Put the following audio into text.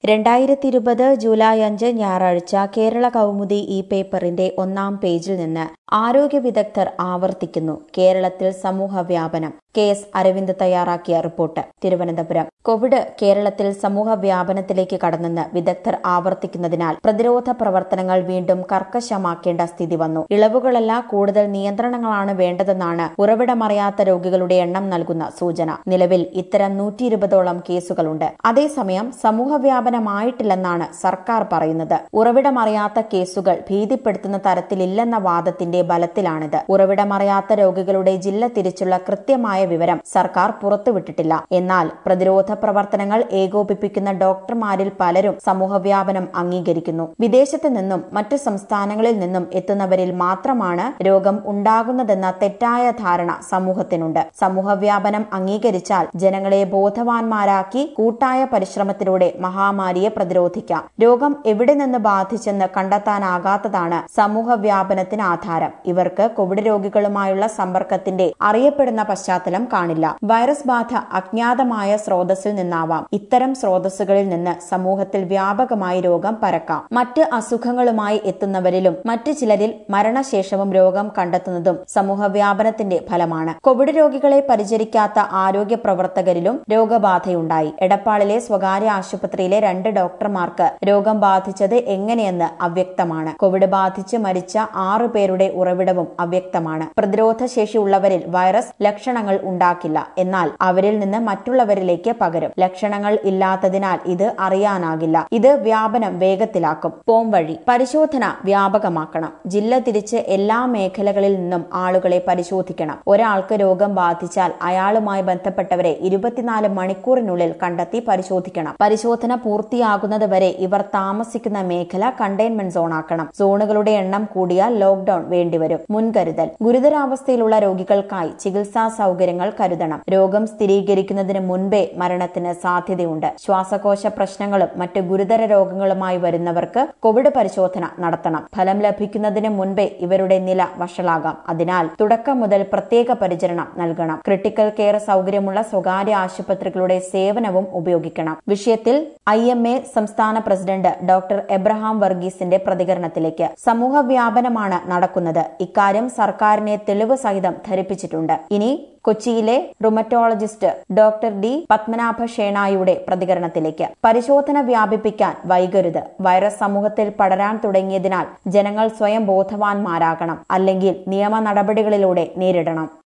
രണ്ടായിരത്തി ഇരുപത് ജൂലൈ അഞ്ച് ഞായറാഴ്ച കേരള കൗമുദി ഈ പേപ്പറിന്റെ ഒന്നാം പേജിൽ നിന്ന് ആരോഗ്യ വിദഗ്ധർ ആവർത്തിക്കുന്നു കേരളത്തിൽ സമൂഹ വ്യാപനം കെ എസ് അരവിന്ദ് തയ്യാറാക്കിയ റിപ്പോർട്ട് തിരുവനന്തപുരം കോവിഡ് കേരളത്തിൽ സമൂഹ വ്യാപനത്തിലേക്ക് കടന്നെന്ന് വിദഗ്ധർ ആവർത്തിക്കുന്നതിനാൽ പ്രതിരോധ പ്രവർത്തനങ്ങൾ വീണ്ടും കർക്കശമാക്കേണ്ട സ്ഥിതി വന്നു ഇളവുകളല്ല കൂടുതൽ നിയന്ത്രണങ്ങളാണ് വേണ്ടതെന്നാണ് ഉറവിടമറിയാത്ത രോഗികളുടെ എണ്ണം നൽകുന്ന സൂചന നിലവിൽ ഇത്തരം നൂറ്റി ഇരുപതോളം കേസുകളുണ്ട് അതേസമയം സമൂഹ വ്യാപനമായിട്ടില്ലെന്നാണ് സർക്കാർ പറയുന്നത് ഉറവിടമറിയാത്ത കേസുകൾ ഭീതിപ്പെടുത്തുന്ന തരത്തിലില്ലെന്ന വാദത്തിന്റെ ബലത്തിലാണിത് ഉറവിടമറിയാത്ത രോഗികളുടെ ജില്ല തിരിച്ചുള്ള കൃത്യമായ വിവരം സർക്കാർ പുറത്തുവിട്ടിട്ടില്ല എന്നാൽ പ്രതിരോധ പ്രവർത്തനങ്ങൾ ഏകോപിപ്പിക്കുന്ന ഡോക്ടർമാരിൽ പലരും സമൂഹവ്യാപനം അംഗീകരിക്കുന്നു വിദേശത്ത് നിന്നും മറ്റു സംസ്ഥാനങ്ങളിൽ നിന്നും എത്തുന്നവരിൽ മാത്രമാണ് രോഗം ഉണ്ടാകുന്നതെന്ന തെറ്റായ ധാരണ സമൂഹത്തിനുണ്ട് സമൂഹവ്യാപനം അംഗീകരിച്ചാൽ ജനങ്ങളെ ബോധവാന്മാരാക്കി കൂട്ടായ പരിശ്രമത്തിലൂടെ മഹാമാരിയെ പ്രതിരോധിക്കാം രോഗം എവിടെ നിന്ന് ബാധിച്ചെന്ന് കണ്ടെത്താനാകാത്തതാണ് സമൂഹവ്യാപനത്തിന് ആധാരം ഇവർക്ക് കോവിഡ് രോഗികളുമായുള്ള സമ്പർക്കത്തിന്റെ അറിയപ്പെടുന്ന പശ്ചാത്തലം കാണില്ല വൈറസ് ബാധ അജ്ഞാതമായ സ്രോതസ്സിൽ നിന്നാവാം ഇത്തരം സ്രോതസ്സുകളിൽ നിന്ന് സമൂഹത്തിൽ വ്യാപകമായി രോഗം പരക്കാം മറ്റ് അസുഖങ്ങളുമായി എത്തുന്നവരിലും മറ്റു ചിലരിൽ മരണശേഷവും രോഗം കണ്ടെത്തുന്നതും സമൂഹവ്യാപനത്തിന്റെ ഫലമാണ് കോവിഡ് രോഗികളെ പരിചരിക്കാത്ത ആരോഗ്യ പ്രവർത്തകരിലും രോഗബാധയുണ്ടായി എടപ്പാളിലെ സ്വകാര്യ ആശുപത്രിയിലെ രണ്ട് ഡോക്ടർമാർക്ക് രോഗം ബാധിച്ചത് എങ്ങനെയെന്ന് അവ്യക്തമാണ് കോവിഡ് ബാധിച്ച് മരിച്ച ആറു പേരുടെ ഉറവിടവും അവ്യക്തമാണ് പ്രതിരോധ ശേഷിയുള്ളവരിൽ വൈറസ് ലക്ഷണങ്ങൾ ഉണ്ടാക്കില്ല എന്നാൽ അവരിൽ നിന്ന് മറ്റുള്ളവരിലേക്ക് പകരും ലക്ഷണങ്ങൾ ഇല്ലാത്തതിനാൽ ഇത് അറിയാനാകില്ല ഇത് വ്യാപനം വേഗത്തിലാക്കും പോംവഴി പരിശോധന വ്യാപകമാക്കണം ജില്ല തിരിച്ച് എല്ലാ മേഖലകളിൽ നിന്നും ആളുകളെ പരിശോധിക്കണം ഒരാൾക്ക് രോഗം ബാധിച്ചാൽ അയാളുമായി ബന്ധപ്പെട്ടവരെ ഇരുപത്തിനാല് മണിക്കൂറിനുള്ളിൽ കണ്ടെത്തി പരിശോധിക്കണം പരിശോധന പൂർത്തിയാകുന്നത് വരെ ഇവർ താമസിക്കുന്ന മേഖല കണ്ടെയ്ൻമെന്റ് സോണാക്കണം സോണുകളുടെ എണ്ണം കൂടിയാൽ ലോക്ഡൌൺ വേണ്ടിവരും മുൻകരുതൽ ഗുരുതരാവസ്ഥയിലുള്ള രോഗികൾക്കായി ചികിത്സാ സൗകര്യങ്ങൾ കരുതണം രോഗം സ്ഥിരീകരിക്കുന്നതിന് മുൻപേ മരണത്തിന് സാധ്യതയുണ്ട് ശ്വാസകോശ പ്രശ്നങ്ങളും മറ്റ് ഗുരുതര രോഗങ്ങളുമായി വരുന്നവർക്ക് കോവിഡ് പരിശോധന നടത്തണം ഫലം ലഭിക്കുന്നതിന് മുൻപേ ഇവരുടെ നില വഷളാകാം അതിനാൽ തുടക്കം മുതൽ പ്രത്യേക പരിചരണം നൽകണം ക്രിട്ടിക്കൽ കെയർ സൗകര്യമുള്ള സ്വകാര്യ ആശുപത്രികളുടെ സേവനവും ഉപയോഗിക്കണം വിഷയത്തിൽ ഐ എം എ സംസ്ഥാന പ്രസിഡന്റ് ഡോക്ടർ എബ്രഹാം വർഗീസിന്റെ പ്രതികരണത്തിലേക്ക് സമൂഹ വ്യാപനമാണ് നടക്കുന്നത് ഇക്കാര്യം സർക്കാരിനെ തെളിവ് സഹിതം ധരിപ്പിച്ചിട്ടുണ്ട് ഇനി കൊച്ചിയിലെ റുമറ്റോളജിസ്റ്റ് ഡോക്ടർ ഡി പത്മനാഭ ഷേണായുടെ പ്രതികരണത്തിലേക്ക് പരിശോധന വ്യാപിപ്പിക്കാൻ വൈകരുത് വൈറസ് സമൂഹത്തിൽ പടരാൻ തുടങ്ങിയതിനാൽ ജനങ്ങൾ സ്വയം ബോധവാന്മാരാകണം അല്ലെങ്കിൽ നിയമ നടപടികളിലൂടെ നേരിടണം